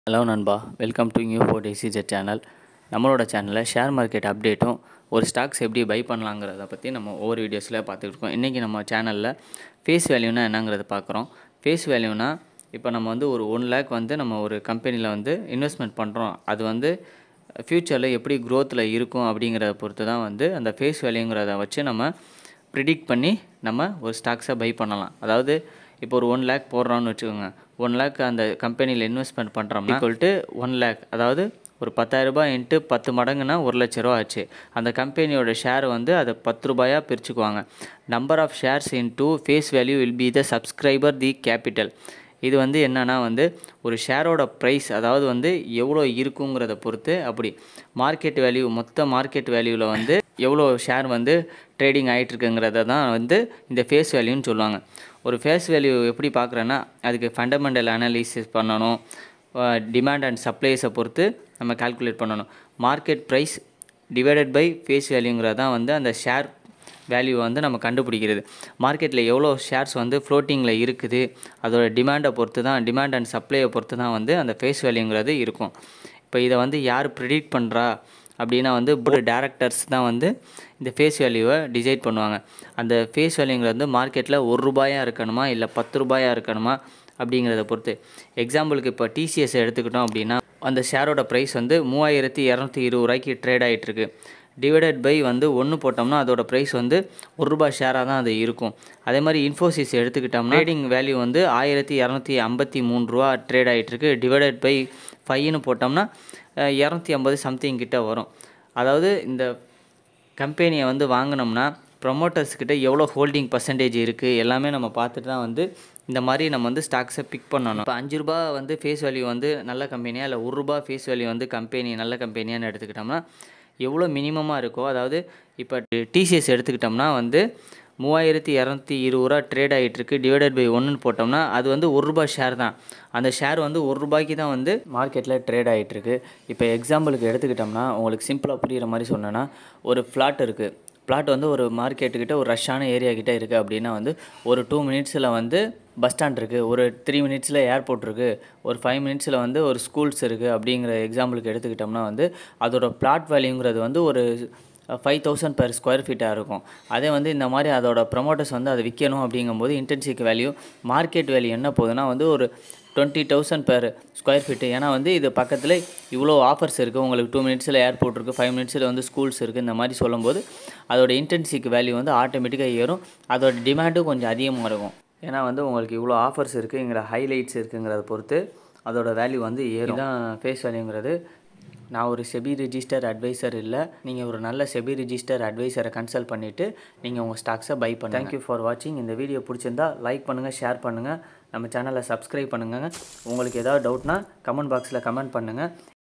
hello நண்பா welcome to new four டிசிஜெட் channel நம்மளோட சேனலில் ஷேர் மார்க்கெட் அப்டேட்டும் ஒரு ஸ்டாக்ஸ் எப்படி பை பண்ணலாங்கிறத பற்றி நம்ம ஒவ்வொரு வீடியோஸில் பார்த்துட்டு இருக்கோம் இன்றைக்கி நம்ம சேனலில் ஃபேஸ் வேல்யூனா என்னங்கிறத பார்க்குறோம் ஃபேஸ் வேல்யூனா இப்போ நம்ம வந்து ஒரு ஒன் லேக் வந்து நம்ம ஒரு கம்பெனியில் வந்து இன்வெஸ்ட்மெண்ட் பண்ணுறோம் அது வந்து ஃப்யூச்சரில் எப்படி க்ரோத்தில் இருக்கும் அப்படிங்கிறத பொறுத்து தான் வந்து அந்த ஃபேஸ் வேல்யூங்கிறத வச்சு நம்ம ப்ரிடிக்ட் பண்ணி நம்ம ஒரு ஸ்டாக்ஸை பை பண்ணலாம் அதாவது இப்போ ஒரு ஒன் லேக் போடுறோன்னு வச்சுக்கோங்க ஒன் லேக் அந்த கம்பெனியில் இன்வெஸ்ட்மெண்ட் பண்ணுறோம்னா ஈக்குவல் ஒன் லேக் அதாவது ஒரு பத்தாயிரரூபா இன்ட்டு பத்து மடங்குனா ஒரு லட்ச ரூபா ஆச்சு அந்த கம்பெனியோட ஷேர் வந்து அதை பத்து ரூபாயாக பிரிச்சுக்குவாங்க number of shares into face value will be the subscriber the capital இது வந்து என்னென்னா வந்து ஒரு ஷேரோட ப்ரைஸ் அதாவது வந்து எவ்வளோ இருக்குங்கிறத பொறுத்து அப்படி மார்க்கெட் வேல்யூ மொத்த மார்க்கெட் வேல்யூவில் வந்து எவ்வளோ ஷேர் வந்து ட்ரேடிங் ஆகிட்டுருக்குங்கிறத தான் வந்து இந்த ஃபேஸ் வேல்யூன்னு சொல்லுவாங்க ஒரு ஃபேஸ் வேல்யூ எப்படி பார்க்குறேன்னா அதுக்கு ஃபண்டமெண்டல் அனாலிசிஸ் பண்ணணும் டிமாண்ட் அண்ட் சப்ளைஸை பொறுத்து நம்ம கால்குலேட் பண்ணணும் market price divided by face வேல்யூங்கிறது தான் வந்து அந்த ஷேர் வேல்யூ வந்து நம்ம கண்டுபிடிக்கிறது மார்க்கெட்டில் எவ்வளோ ஷேர்ஸ் வந்து ஃப்ளோட்டிங்கில் இருக்குது அதோட டிமாண்டை பொறுத்து தான் டிமாண்ட் அண்ட் சப்ளையை பொறுத்து தான் வந்து அந்த ஃபேஸ் வேல்யூங்கிறது இருக்கும் இப்போ இதை வந்து யார் ப்ரிடிக்ட் பண்ணுறா அப்படின்னா வந்து போர்டு டேரக்டர்ஸ் தான் வந்து இந்த ஃபேஸ் வேல்யூவை டிசைட் பண்ணுவாங்க அந்த ஃபேஸ் வேல்யூங்கிறது வந்து மார்க்கெட்டில் ஒரு ரூபாயாக இருக்கணுமா இல்லை பத்து ரூபாயாக இருக்கணுமா அப்படிங்கிறத பொறுத்து எக்ஸாம்பிளுக்கு இப்போ டிசிஎஸ் எடுத்துக்கிட்டோம் அப்படின்னா அந்த ஷேரோட ப்ரைஸ் வந்து மூவாயிரத்தி இரநூத்தி இருபது ரூபாய்க்கு ட்ரேட் ஆகிட்டுருக்கு டிவைடட் பை வந்து ஒன்று போட்டோம்னா அதோட ப்ரைஸ் வந்து ஒரு ரூபாய் ஷேராக தான் அது இருக்கும் அதே மாதிரி இன்ஃபோசிஸ் எடுத்துக்கிட்டோம்னா ட்ரேடிங் வேல்யூ வந்து ஆயிரத்தி இரநூத்தி ஐம்பத்தி மூணு ரூபா ட்ரேட் ஆகிட்டுருக்கு டிவைடட் பை ஃபைவ்னு போட்டோம்னா இரநூத்தி ஐம்பது சம்திங் கிட்ட வரும் அதாவது இந்த கம்பெனியை வந்து வாங்கினோம்னா ப்ரொமோட்டர்ஸ்கிட்ட எவ்வளோ ஹோல்டிங் பர்சன்டேஜ் இருக்குது எல்லாமே நம்ம பார்த்துட்டு தான் வந்து இந்த மாதிரி நம்ம வந்து ஸ்டாக்ஸை பிக் பண்ணணும் இப்போ அஞ்சு ரூபா வந்து ஃபேஸ் வேல்யூ வந்து நல்ல கம்பெனியாக இல்லை ஒரு ரூபா ஃபேஸ் வேல்யூ வந்து கம்பெனி நல்ல கம்பெனியான்னு எடுத்துக்கிட்டோம்னா எவ்வளோ மினிமமாக இருக்கோ அதாவது இப்போ டிசிஎஸ் எடுத்துக்கிட்டோம்னா வந்து மூவாயிரத்தி இரநூத்தி இருபது ரூபா ட்ரேட் ஆகிட்டுருக்கு டிவைடட் பை ஒன்றுன்னு போட்டோம்னா அது வந்து ஒரு ரூபாய் ஷேர் தான் அந்த ஷேர் வந்து ஒரு ரூபாய்க்கு தான் வந்து மார்க்கெட்டில் ட்ரேட் ஆகிட்டுருக்கு இப்போ எக்ஸாம்பிளுக்கு எடுத்துக்கிட்டோம்னா உங்களுக்கு சிம்பிளாக புரிகிற மாதிரி சொன்னேன்னா ஒரு ஃப்ளாட் இருக்குது பிளாட் வந்து ஒரு மார்க்கெட்டுக்கிட்ட ஒரு ரஷ்ஷான ஏரியா கிட்ட இருக்குது அப்படின்னா வந்து ஒரு டூ மினிட்ஸில் வந்து பஸ் ஸ்டாண்ட் இருக்குது ஒரு த்ரீ மினிட்ஸில் ஏர்போர்ட் இருக்குது ஒரு ஃபைவ் மினிட்ஸில் வந்து ஒரு ஸ்கூல்ஸ் இருக்குது அப்படிங்கிற எக்ஸாம்பிளுக்கு எடுத்துக்கிட்டோம்னா வந்து அதோட பிளாட் வேல்யூங்கிறது வந்து ஒரு ஃபைவ் தௌசண்ட் பெர் ஸ்கொயர் ஃபீட்டாக இருக்கும் அதே வந்து இந்த மாதிரி அதோட ப்ரொமோட்டர்ஸ் வந்து அதை விற்கணும் அப்படிங்கும்போது இன்டென்சிக் வேல்யூ மார்க்கெட் வேல்யூ என்ன போகுதுன்னா வந்து ஒரு twenty thousand per square feet ஏன்னா வந்து இது பக்கத்தில் இவ்வளோ ஆஃபர்ஸ் இருக்குது உங்களுக்கு டூ மினிட்ஸில் ஏர்போர்ட் இருக்குது ஃபைவ் மினிட்ஸில் வந்து ஸ்கூல்ஸ் இருக்குது இந்த மாதிரி சொல்லும்போது அதோட இன்டென்சிக் வேல்யூ வந்து ஆட்டோமேட்டிக்காக ஏறும் அதோட டிமாண்டும் கொஞ்சம் அதிகமாக இருக்கும் ஏன்னா வந்து உங்களுக்கு இவ்வளோ ஆஃபர்ஸ் இருக்குங்கிற ஹைலைட்ஸ் இருக்குங்கிறத பொறுத்து அதோட வேல்யூ வந்து ஏறும் தான் ஃபேஸ் வேல்யூங்கிறது நான் ஒரு செபி ரிஜிஸ்டர் அட்வைசர் இல்லை நீங்கள் ஒரு நல்ல செபி ரிஜிஸ்டர் அட்வைசரை கன்சல்ட் பண்ணிவிட்டு நீங்கள் உங்கள் ஸ்டாக்ஸை பை பண்ணுங்கள் தேங்க்யூ ஃபார் வாட்சிங் இந்த வீடியோ பிடிச்சிருந்தா லைக் பண்ணுங்கள் ஷேர் பண்ணுங்கள் நம்ம சேனலை சப்ஸ்கிரைப் பண்ணுங்கள் உங்களுக்கு ஏதாவது டவுட்னா கமெண்ட் பாக்ஸில் கமெண்ட் பண்ணுங்கள்